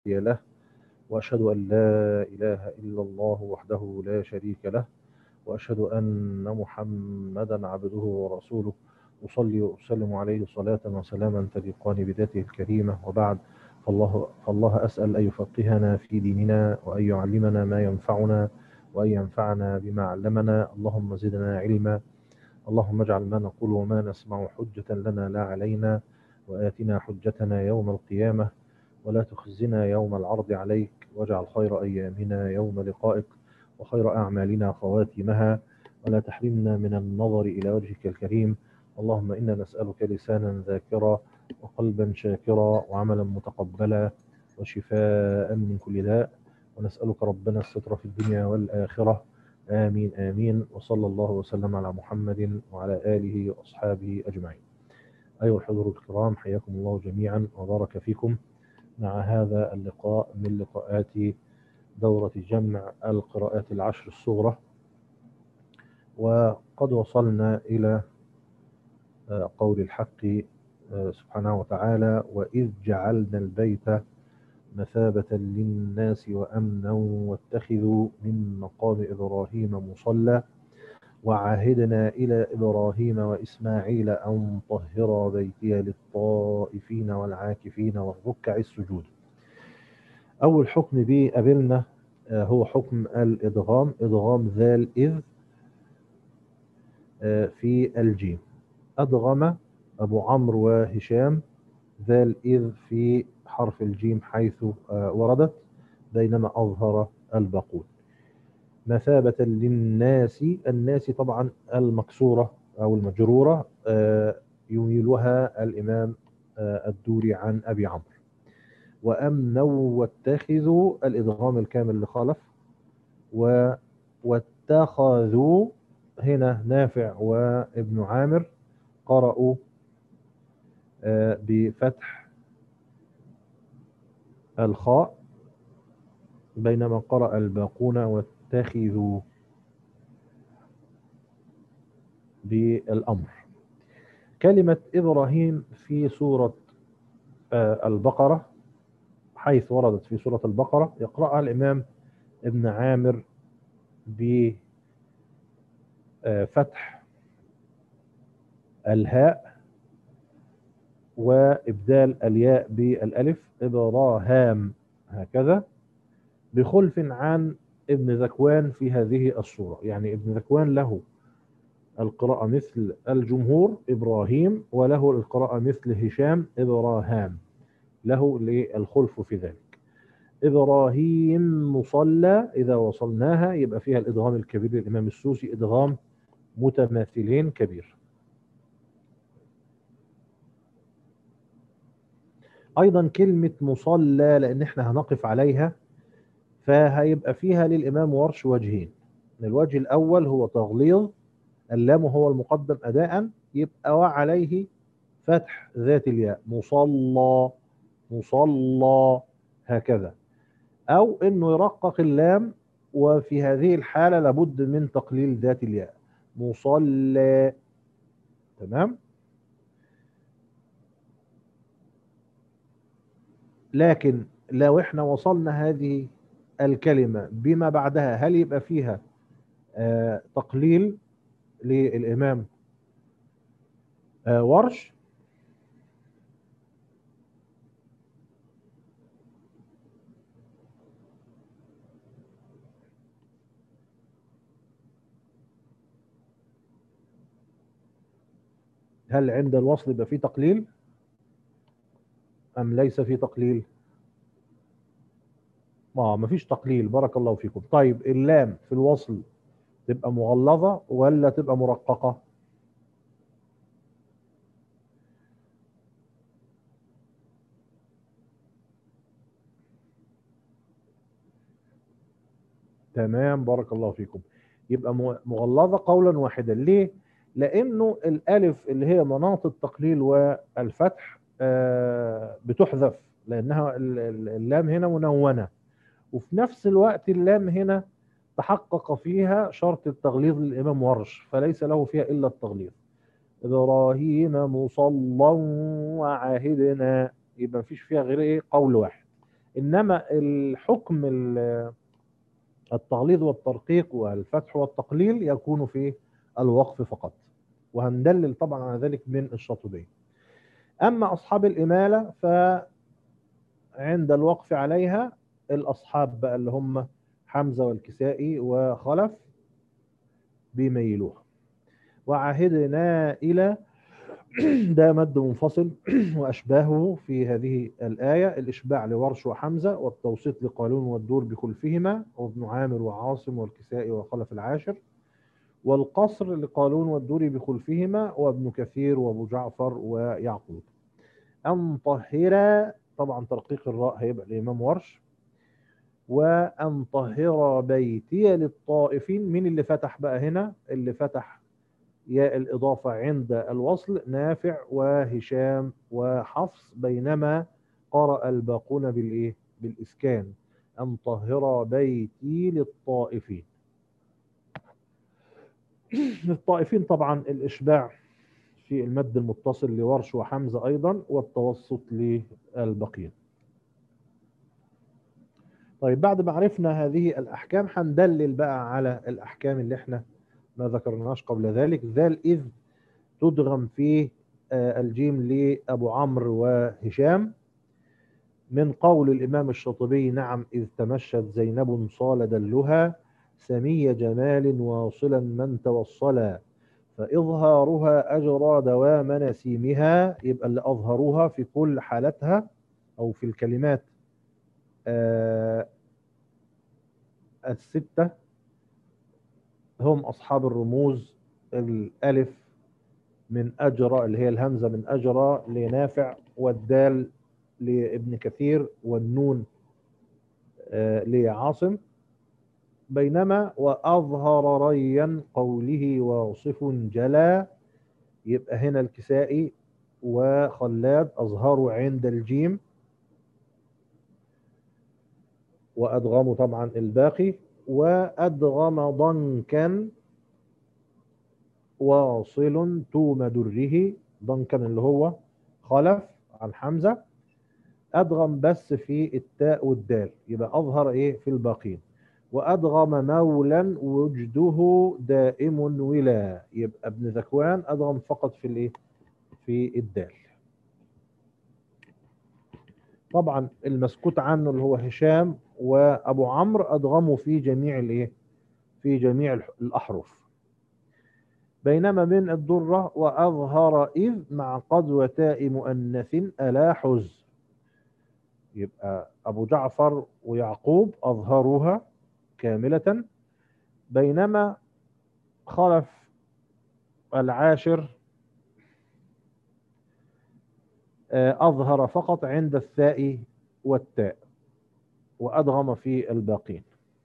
له وأشهد أن لا إله إلا الله وحده لا شريك له وأشهد أن محمدا عبده ورسوله أصلي وأسلم عليه صلاة وسلاما تليقان بذاته الكريمة وبعد فالله, فالله أسأل أن يفقهنا في ديننا وأن يعلمنا ما ينفعنا وأن ينفعنا بما علمنا اللهم زدنا علما اللهم اجعل ما نقول وما نسمع حجة لنا لا علينا وآتنا حجتنا يوم القيامة ولا تخزنا يوم العرض عليك واجعل خير أيامنا يوم لقائك وخير أعمالنا خواتمها ولا تحرمنا من النظر إلى وجهك الكريم اللهم إنا نسألك لسانا ذاكرا وقلبا شاكرا وعملا متقبلا وشفاء من كل داء ونسألك ربنا الستر في الدنيا والآخرة آمين آمين وصلى الله وسلم على محمد وعلى آله وأصحابه أجمعين أيها الحضور الكرام حياكم الله جميعا وبارك فيكم مع هذا اللقاء من لقاءات دورة جمع القراءات العشر الصغرى وقد وصلنا إلى قول الحق سبحانه وتعالى وإذ جعلنا البيت مثابة للناس وأمنا واتخذوا من مقام إبراهيم مصلى وعهدنا إلى إبراهيم وإسماعيل أن طهر بيتي للطائفين والعاكفين والركع السجود أول حكم به قابلنا هو حكم الإدغام إدغام ذال إذ في الجيم أدغم أبو عمرو وهشام ذال إذ في حرف الجيم حيث وردت بينما أظهر الباقون مثابة للناس الناس طبعا المكسورة أو المجرورة يميلها الإمام الدوري عن أبي عمرو وأمنوا واتخذوا الإدغام الكامل لخالف واتخذوا هنا نافع وابن عامر قرأوا بفتح الخاء بينما قرأ الباقون واتخذوا بالأمر كلمة إبراهيم في سورة البقرة حيث وردت في سورة البقرة يقرأها الإمام ابن عامر بفتح الهاء وإبدال الياء بالألف إبراهام هكذا بخلف عن ابن ذكوان في هذه الصورة يعني ابن ذكوان له القراءة مثل الجمهور إبراهيم وله القراءة مثل هشام إبراهام له الخلف في ذلك إبراهيم مصلى إذا وصلناها يبقى فيها الإدغام الكبير للإمام السوسي إدغام متماثلين كبير أيضا كلمة مصلى لأن احنا هنقف عليها فهيبقى فيها للإمام ورش وجهين الوجه الأول هو تغليظ اللام هو المقدم أداء يبقى وعليه فتح ذات الياء مصلى مصلى هكذا أو أنه يرقق اللام وفي هذه الحالة لابد من تقليل ذات الياء مصلى تمام لكن لو احنا وصلنا هذه الكلمة بما بعدها هل يبقى فيها آه تقليل للإمام آه ورش هل عند الوصل يبقى فيه تقليل أم ليس فيه تقليل اه مفيش تقليل بارك الله فيكم طيب اللام في الوصل تبقى مغلظة ولا تبقى مرققة تمام بارك الله فيكم يبقى مغلظة قولا واحدا ليه لانه الالف اللي هي مناط التقليل والفتح بتحذف لانها اللام هنا منونه وفي نفس الوقت اللام هنا تحقق فيها شرط التغليظ للإمام ورش فليس له فيها إلا التغليظ إبراهيم مصلى وعاهدنا يبقى مفيش فيها غير إيه قول واحد إنما الحكم ال- التغليظ والترقيق والفتح والتقليل يكون في الوقف فقط وهندلل طبعا على ذلك من الشاطبية أما أصحاب الإمالة فعند الوقف عليها الأصحاب بقى اللي هم حمزة والكسائي وخلف بيميلوها وعهدنا إلى ده مد منفصل وأشباهه في هذه الآية الإشباع لورش وحمزة والتوسيط لقالون والدور بخلفهما وابن عامر وعاصم والكسائي وخلف العاشر والقصر لقالون والدور بخلفهما وابن كثير وابو جعفر ويعقوب أن طهر طبعا ترقيق الراء هيبقى الإمام ورش وأن طهر بيتي للطائفين مين اللي فتح بقى هنا اللي فتح ياء الإضافة عند الوصل نافع وهشام وحفص بينما قرأ الباقون بالإيه بالإسكان أن طهر بيتي للطائفين للطائفين طبعا الإشباع في المد المتصل لورش وحمزة أيضا والتوسط للبقين طيب بعد ما عرفنا هذه الأحكام هندلل بقى على الأحكام اللي احنا ما ذكرناش قبل ذلك ذال إذ تدغم فيه آه، الجيم لأبو عمرو وهشام من قول الإمام الشاطبي نعم إذ تمشت زينب صال دلها سمي جمال واصلا من توصلا فإظهارها أجرى دوام نسيمها يبقى اللي أظهروها في كل حالتها أو في الكلمات آه، الستة هم أصحاب الرموز الألف من أجرى اللي هي الهمزة من أجرى لنافع والدال لابن كثير والنون آه، لعاصم بينما وأظهر ريا قوله واصف جلا يبقى هنا الكسائي وخلاد أظهروا عند الجيم وأدغموا طبعا الباقي وأدغم ضنكا واصل توم دره ضنكا اللي هو خلف عن حمزة أدغم بس في التاء والدال يبقى أظهر إيه في الباقين وأدغم مولا وجده دائم ولا يبقى ابن ذكوان أدغم فقط في الإيه في الدال طبعا المسكوت عنه اللي هو هشام وابو عمرو ادغموا في جميع الايه في جميع الح- الاحرف بينما من الدره واظهر اذ مع قد وتاء مؤنث الا حز يبقى ابو جعفر ويعقوب اظهروها كامله بينما خلف العاشر آه، أظهر فقط عند الثاء والتاء وأدغم في الباقين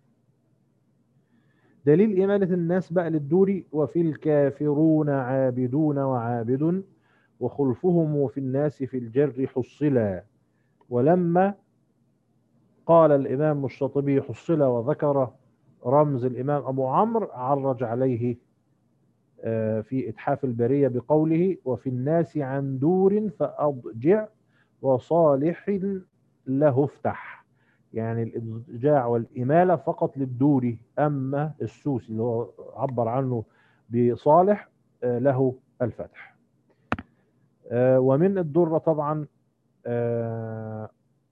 دليل إمالة الناس بقى للدوري وفي الكافرون عابدون وعابد وخلفهم وفي الناس في الجر حصلا ولما قال الإمام الشاطبي حصلا وذكر رمز الإمام أبو عمرو عرج عليه آه، في إتحاف البرية بقوله وفي الناس عن دور فأضجع وصالح له افتح يعني الإضجاع والإمالة فقط للدوري أما السوسي اللي هو عبر عنه بصالح آه، له الفتح آه، ومن الدرة طبعا آه،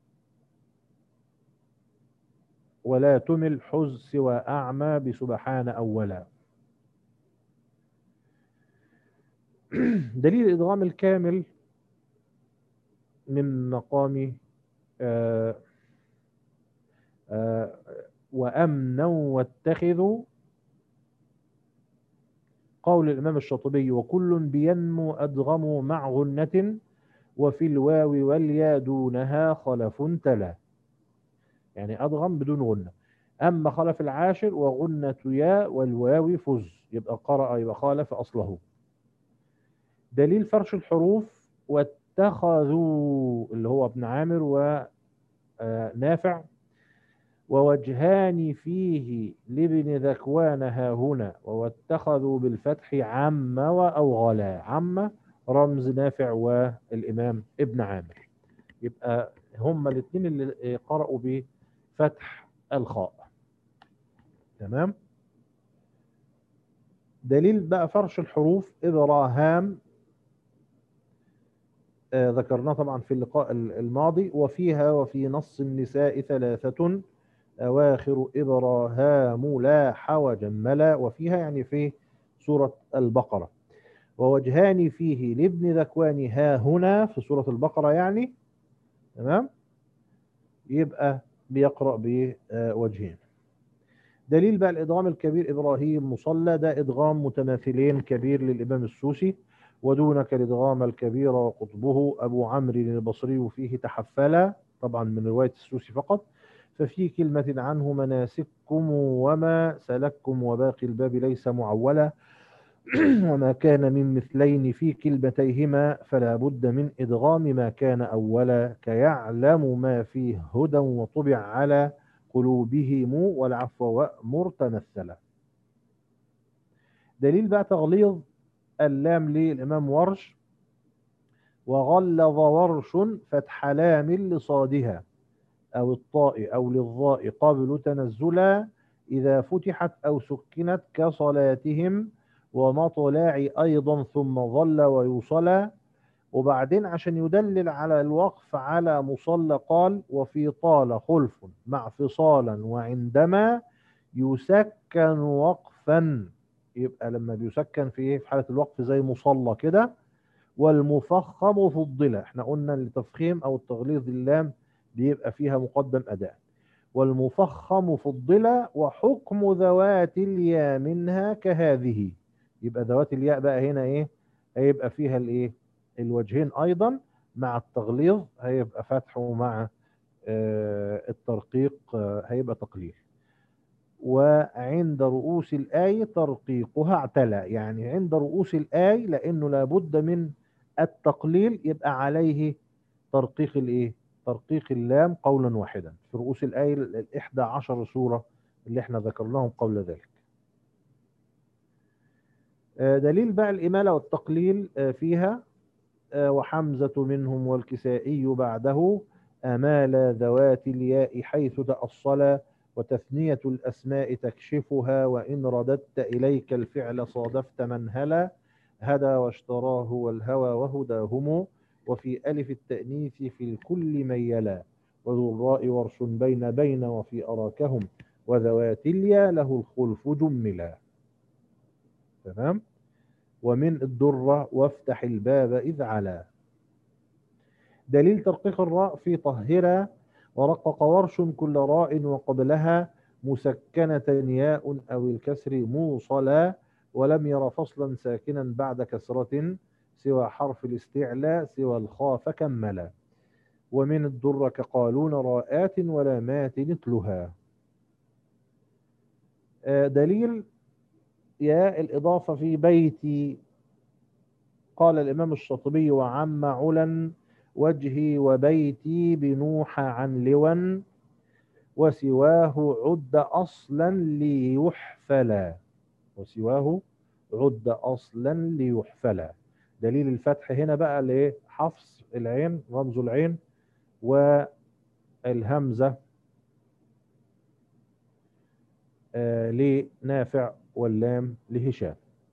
ولا تمل حز سوى أعمى بسبحان أولا دليل الإدغام الكامل من مقام آه، آه، وأمنا واتخذوا قول الإمام الشاطبي وكل بينمو أدغم مع غنة وفي الواو واليا دونها خلف تلا يعني أدغم بدون غنة أما خلف العاشر وغنة يا والواو فز يبقى قرأ يبقى خالف أصله دليل فرش الحروف واتخذوا اللي هو ابن عامر ونافع ووجهان فيه لابن ذكوان ها هنا واتخذوا بالفتح عم وأوغلا عم رمز نافع والإمام ابن عامر يبقى هما الاثنين اللي قرأوا بفتح الخاء تمام دليل بقى فرش الحروف إبراهام آه ذكرناه طبعا في اللقاء الماضي وفيها وفي نص النساء ثلاثة أواخر إبراهام لا حوجا ملا وفيها يعني في سورة البقرة ووجهان فيه لابن ذكوان ها هنا في سورة البقرة يعني تمام يبقى بيقرأ بوجهين دليل بقى الإدغام الكبير إبراهيم مصلى ده إدغام متماثلين كبير للإمام السوسي ودونك الإدغام الكبير وقطبه أبو عمرو البصري فيه تحفلا طبعا من رواية السوسي فقط ففي كلمة عنه مناسككم وما سلككم وباقي الباب ليس معولا وما كان من مثلين في كلمتيهما فلا بد من إدغام ما كان أولا كيعلم ما فيه هدى وطبع على قلوبهم والعفو وأمر تمثلا دليل بقى تغليظ اللام للإمام ورش وغلظ ورش فتح لام لصادها أو الطاء أو للضاء قبل تنزلا إذا فتحت أو سكنت كصلاتهم ومطلع أيضا ثم ظل ويوصلا وبعدين عشان يدلل على الوقف على مصلى قال وفي طال خلف مع فصالا وعندما يسكن وقفا يبقى لما بيسكن في ايه في حالة الوقف زي مصلى كده والمفخم فضل احنا قلنا التفخيم او التغليظ اللام بيبقى فيها مقدم اداء والمفخم فضل وحكم ذوات الياء منها كهذه يبقى ذوات الياء بقى هنا ايه هيبقى فيها الايه الوجهين ايضا مع التغليظ هيبقى فتح ومع آه الترقيق آه هيبقى تقليل وعند رؤوس الآية ترقيقها اعتلى يعني عند رؤوس الآية لأنه لابد من التقليل يبقى عليه ترقيق الايه ترقيق اللام قولا واحدا في رؤوس الآية الإحدى عشر سورة اللي احنا ذكرناهم قبل ذلك دليل بقى الإمالة والتقليل فيها وحمزة منهم والكسائي بعده أمال ذوات الياء حيث تأصلا وتثنية الأسماء تكشفها وإن رددت إليك الفعل صادفت من هلا هدى واشتراه والهوى وهداهم وفي ألف التأنيث في الكل ميلا وذو الراء ورش بين بين وفي أراكهم وذوات اليا له الخلف جملا تمام ومن الدرة وافتح الباب إذ علا دليل ترقيق الراء في طهرة ورقق ورش كل راء وقبلها مسكنة ياء أو الكسر موصلا ولم ير فصلا ساكنا بعد كسرة سوى حرف الاستعلاء سوى الخاء فكملا ومن الدر كقالون راءات ولامات مثلها دليل ياء الإضافة في بيتي قال الإمام الشاطبي وعم علا وجهي وبيتي بنوح عن لوا وسواه عد أصلا ليحفلا وسواه عد أصلا ليحفلا دليل الفتح هنا بقى لإيه حفص العين رمز العين والهمزة آه لنافع واللام لهشام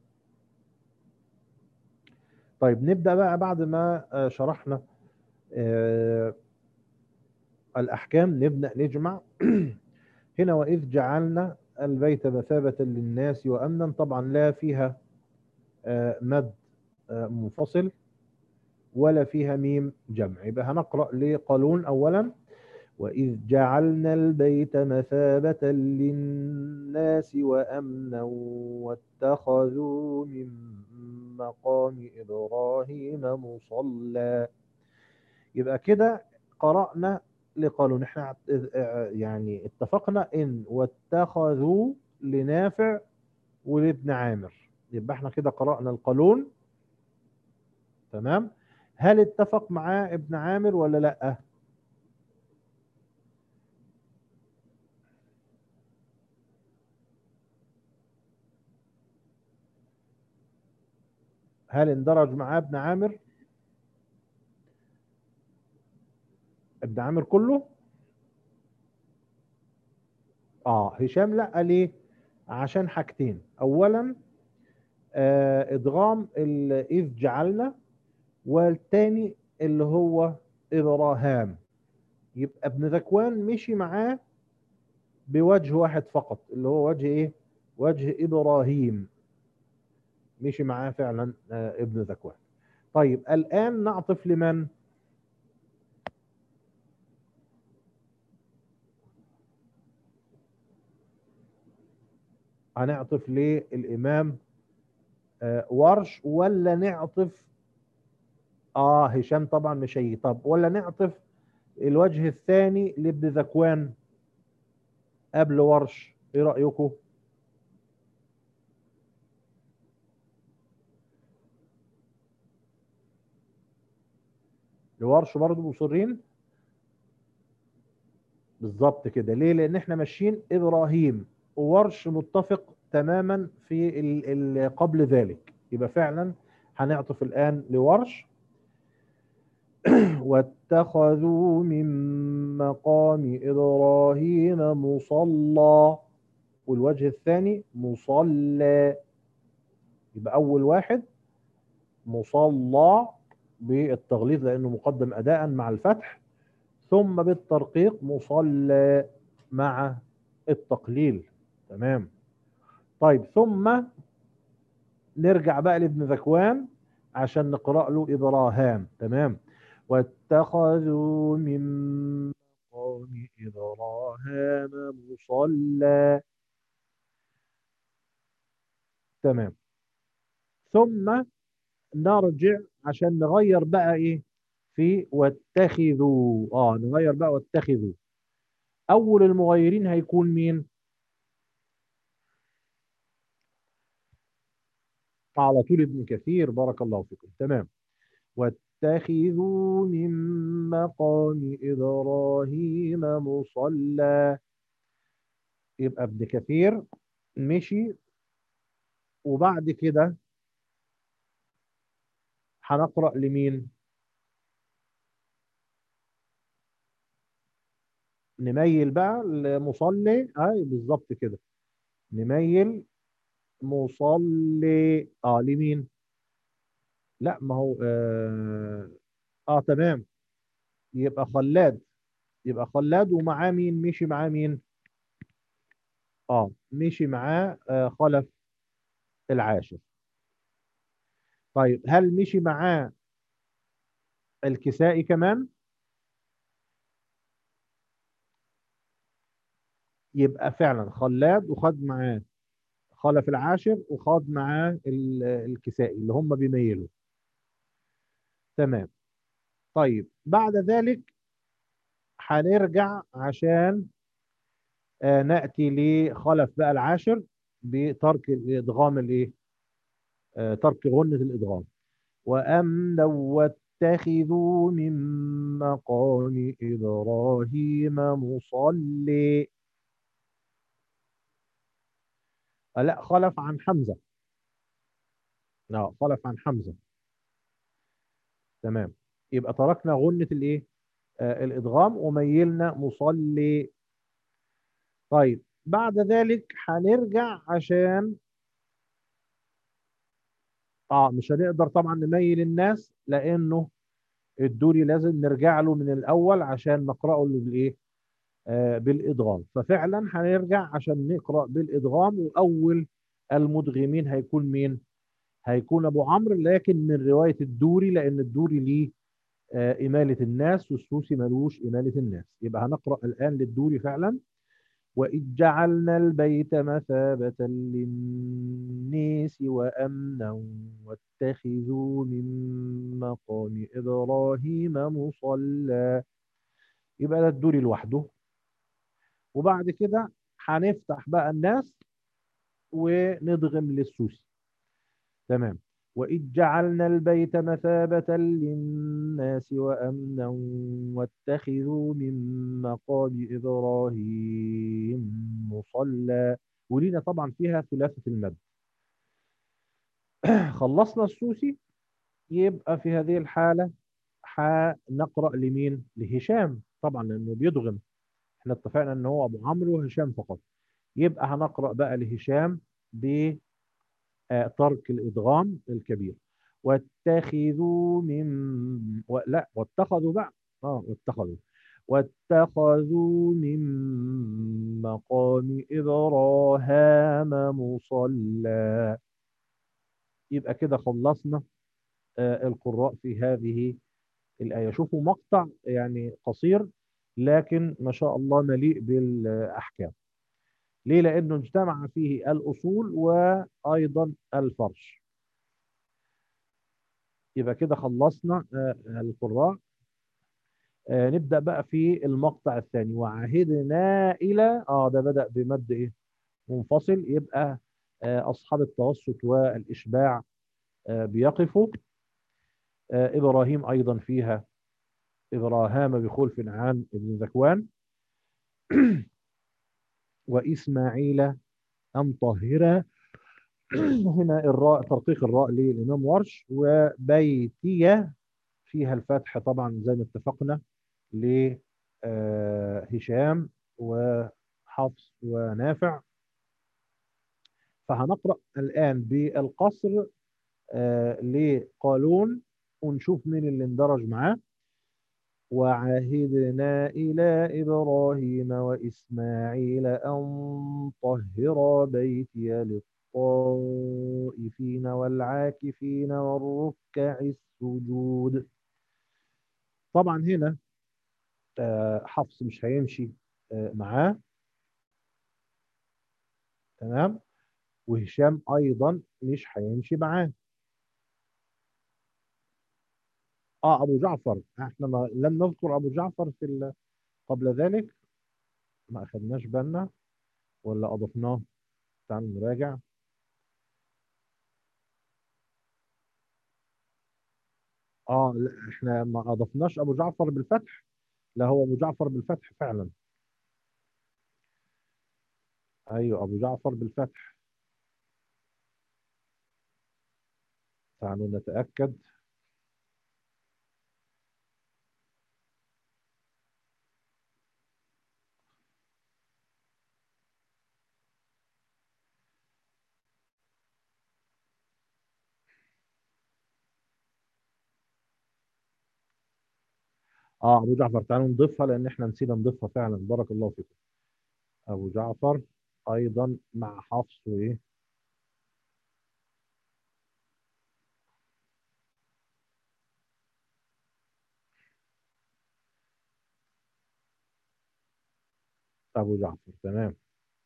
طيب نبدأ بقى بعد ما آه شرحنا آه الأحكام نبدأ نجمع هنا وإذ جعلنا البيت مثابة للناس وأمنا طبعا لا فيها آه مد منفصل ولا فيها ميم جمع يبقى هنقرأ لقالون أولا وإذ جعلنا البيت مثابة للناس وأمنا واتخذوا من مقام إبراهيم مصلى يبقى كده قرأنا لقالون احنا يعني اتفقنا ان واتخذوا لنافع ولابن عامر يبقى احنا كده قرأنا القالون تمام هل اتفق معاه ابن عامر ولا لا هل اندرج معاه ابن عامر ابن عامر كله اه هشام لا ليه عشان حاجتين اولا آه ادغام ال- اذ جعلنا والتاني اللي هو ابراهام يبقى ابن ذكوان مشي معاه بوجه واحد فقط اللي هو وجه ايه وجه ابراهيم مشي معاه فعلا آه ابن ذكوان طيب الان نعطف لمن هنعطف للامام آه ورش ولا نعطف اه هشام طبعا مش هيجي طب ولا نعطف الوجه الثاني لابن ذكوان قبل ورش ايه رايكم لورش برضه مصرين بالظبط كده ليه لان احنا ماشيين ابراهيم وورش متفق تماما في ال ال قبل ذلك يبقى فعلا هنعطف الان لورش واتخذوا من مقام ابراهيم مصلى والوجه الثاني مصلى يبقى اول واحد مصلى بالتغليظ لانه مقدم اداء مع الفتح ثم بالترقيق مصلى مع التقليل تمام طيب ثم نرجع بقى لابن ذكوان عشان نقرأ له إبراهام تمام واتخذوا من مقام إبراهام مصلى تمام ثم نرجع عشان نغير بقى ايه في واتخذوا اه نغير بقى واتخذوا اول المغيرين هيكون مين على طول ابن كثير بارك الله فيكم تمام واتخذوا من مقام ابراهيم مصلى يبقى ابن كثير مشي وبعد كده هنقرأ لمين نميل بقى المصلي اي بالظبط كده نميل مصلي اه لمين لا ما هو اه, آه تمام يبقى خلاد يبقى خلاد ومعاه مين مشي معاه مين اه مشي معاه آه خلف العاشر طيب هل مشي معاه الكسائي كمان يبقى فعلا خلاد وخد معاه خلف العاشر وخد معاه الكسائي اللي هم بيميلوا تمام طيب بعد ذلك هنرجع عشان آه ناتي لخلف بقى العاشر بترك الادغام الايه آه ترك غنه الادغام وامنا واتخذوا من مقام ابراهيم مصلي لا خلف عن حمزة لا خلف عن حمزة تمام يبقى تركنا غنة الايه آه الادغام وميلنا مصلي طيب بعد ذلك هنرجع عشان اه مش هنقدر طبعا نميل الناس لانه الدوري لازم نرجع له من الاول عشان نقراه بالايه آه بالادغام ففعلا هنرجع عشان نقرا بالادغام واول المدغمين هيكون مين هيكون ابو عمرو لكن من روايه الدوري لان الدوري ليه آه اماله الناس والسوسي ملوش اماله الناس يبقى هنقرا الان للدوري فعلا وإذ جعلنا البيت مثابة للناس وأمنا واتخذوا من مقام إبراهيم مصلى يبقى ده الدوري لوحده وبعد كده هنفتح بقى الناس وندغم للسوسي تمام وإذ جعلنا البيت مثابة للناس وأمنا واتخذوا من مقام إبراهيم مصلى ولينا طبعا فيها ثلاثة المد خلصنا السوسي يبقى في هذه الحالة هنقرأ لمين؟ لهشام طبعا لانه بيدغم احنا اتفقنا ان هو ابو عمرو وهشام فقط يبقى هنقرا بقى لهشام ب آه، ترك الادغام الكبير واتخذوا من و... لا واتخذوا بقى اه واتخذوا واتخذوا من مقام ابراهام مصلى يبقى كده خلصنا آه، القراء في هذه الآية شوفوا مقطع يعني قصير لكن ما شاء الله مليء بالأحكام ليه لأنه اجتمع فيه الأصول وأيضا الفرش يبقى كده خلصنا آه، القراء آه، نبدأ بقى في المقطع الثاني وعهدنا إلى آه ده بدأ بمد إيه منفصل يبقى آه، أصحاب التوسط والإشباع بيقفوا إبراهيم أيضا فيها إبراهام بخلف عن ابن ذكوان وإسماعيل أن طهر هنا الراء ترقيق الراء للإمام ورش وبيتية فيها الفتح طبعا زي ما اتفقنا لهشام وحفص ونافع فهنقرأ الآن بالقصر آه، لقالون ونشوف مين اللي اندرج معاه وعهدنا إلى إبراهيم وإسماعيل أن طهر بيتي للطائفين والعاكفين والركع السجود طبعا هنا آه، حفص مش هيمشي آه، معاه تمام وهشام أيضا مش هيمشي معاه اه ابو جعفر احنا ما لم نذكر ابو جعفر في ال... قبل ذلك ما اخذناش بالنا ولا اضفناه تعالوا نراجع اه لا احنا ما اضفناش ابو جعفر بالفتح لا هو ابو جعفر بالفتح فعلا ايوه ابو جعفر بالفتح تعالوا نتاكد اه ابو جعفر تعالوا نضيفها لان احنا نسينا نضيفها فعلا بارك الله فيكم ابو جعفر ايضا مع حفص وايه ابو جعفر تمام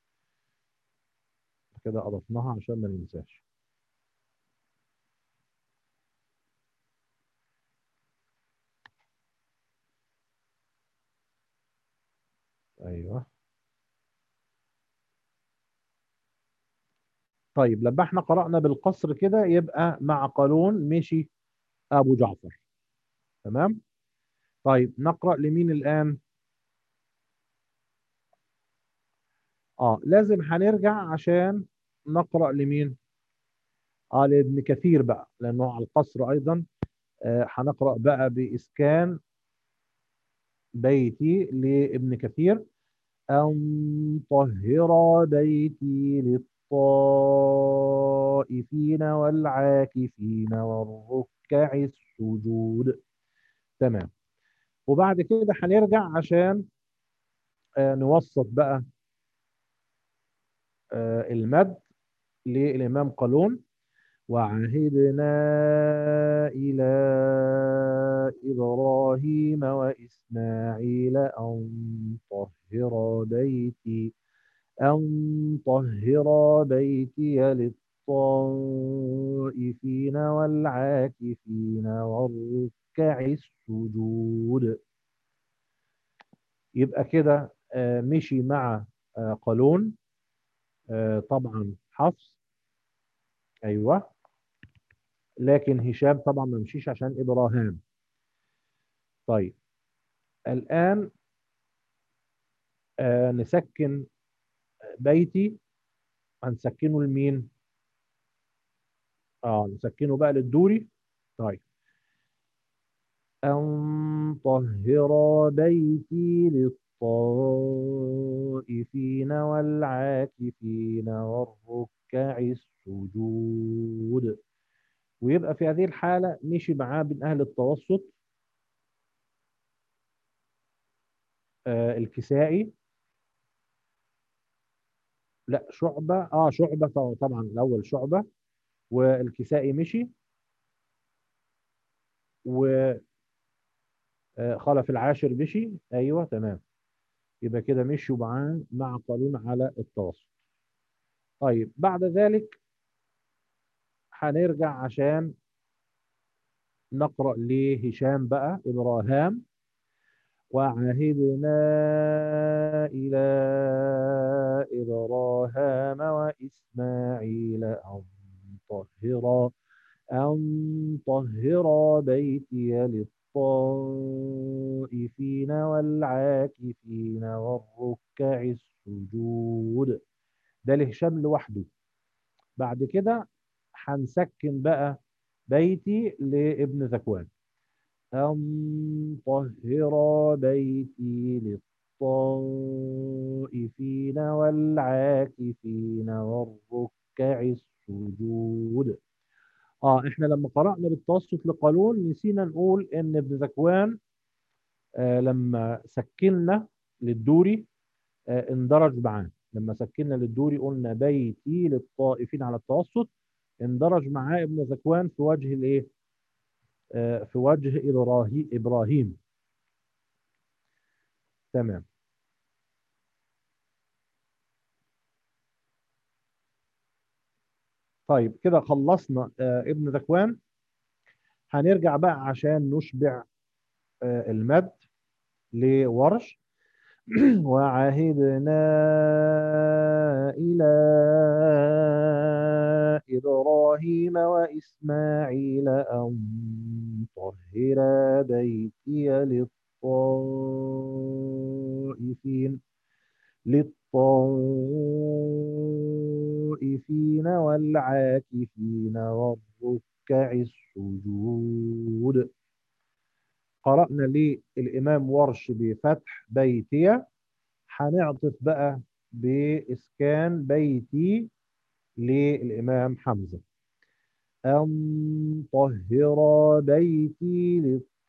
كده اضفناها عشان ما ننساش ايوه طيب لما احنا قرأنا بالقصر كده يبقى مع قالون مشي ابو جعفر تمام طيب نقرأ لمين الآن اه لازم هنرجع عشان نقرأ لمين اه لابن كثير بقى لانه على القصر ايضا آه هنقرأ بقى بإسكان بيتي لابن كثير أن طهر بيتي للطائفين والعاكفين والركع السجود تمام وبعد كده هنرجع عشان آه نوسط بقى آه المد للإمام قالون وعهدنا إلى إبراهيم وإسماعيل أن طهر بيتي أن طهر بيتي للطائفين والعاكفين والركع السجود يبقى كده آه، مشي مع آه، قالون آه، طبعا حفص ايوه لكن هشام طبعا ما مشيش عشان ابراهام طيب الان آه نسكن بيتي هنسكنه لمين اه نسكنه بقى للدوري طيب أن طهرا بيتي للطائفين والعاكفين والركع السجود ويبقى في هذه الحالة مشي معاه من أهل التوسط آه الكسائي لا شعبة اه شعبة طبعا الأول شعبة والكسائي مشي و خلف العاشر مشي ايوه تمام يبقى كده مشوا معاه مع قانون على التوسط طيب بعد ذلك هنرجع عشان نقرأ لهشام بقى إبراهام وعهدنا إلى إبراهام وإسماعيل أن طهرا أن طهرا بيتي للطائفين والعاكفين والركع السجود ده لهشام لوحده بعد كده هنسكن بقى بيتي لابن ذكوان أن طهرا بيتي للطائفين والعاكفين والركع السجود اه احنا لما قرأنا بالتوسط لقانون نسينا نقول ان ابن ذكوان آه لما سكننا للدوري آه اندرج معاه لما سكننا للدوري قلنا بيتي للطائفين على التوسط اندرج معاه ابن ذكوان في وجه الايه آه في وجه ابراهيم ابراهيم تمام طيب كده خلصنا آه ابن ذكوان هنرجع بقى عشان نشبع آه المد لورش وعهدنا إلى إبراهيم وإسماعيل أن طهر بيتي للطائفين للطائفين والعاكفين والركع السجود قرأنا للإمام ورش بفتح بيتي هنعطف بقى بإسكان بيتي للإمام حمزة أن طهر بيتي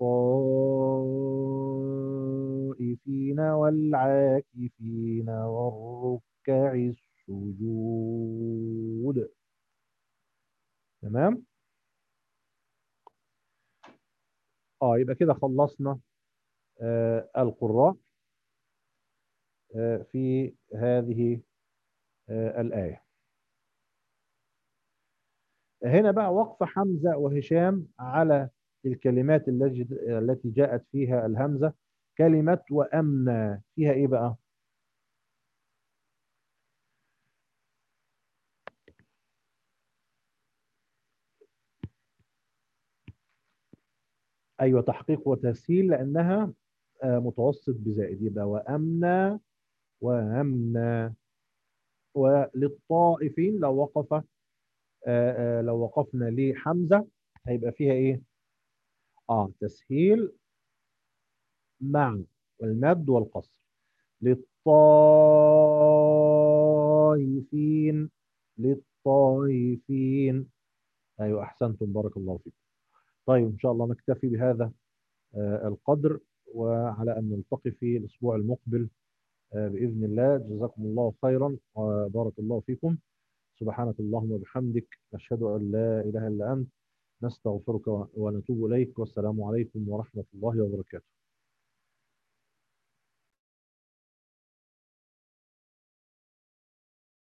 للطائفين والعاكفين والركع السجود تمام اه يبقى كده خلصنا آه القراء آه في هذه آه الآية هنا بقى وقف حمزة وهشام على الكلمات التي جاءت فيها الهمزة كلمة وأمنى فيها إيه بقى أيوة تحقيق وتسهيل لأنها متوسط بزائد يبقى وأمنى وأمنى وللطائفين لو وقف لو وقفنا لحمزة هيبقى فيها إيه؟ آه تسهيل مع المد والقصر للطائفين للطائفين أيوة أحسنتم بارك الله فيكم طيب إن شاء الله نكتفي بهذا القدر وعلى أن نلتقي في الأسبوع المقبل بإذن الله جزاكم الله خيرا وبارك الله فيكم سبحانك اللهم وبحمدك نشهد أن لا إله إلا أنت نستغفرك ونتوب إليك والسلام عليكم ورحمة الله وبركاته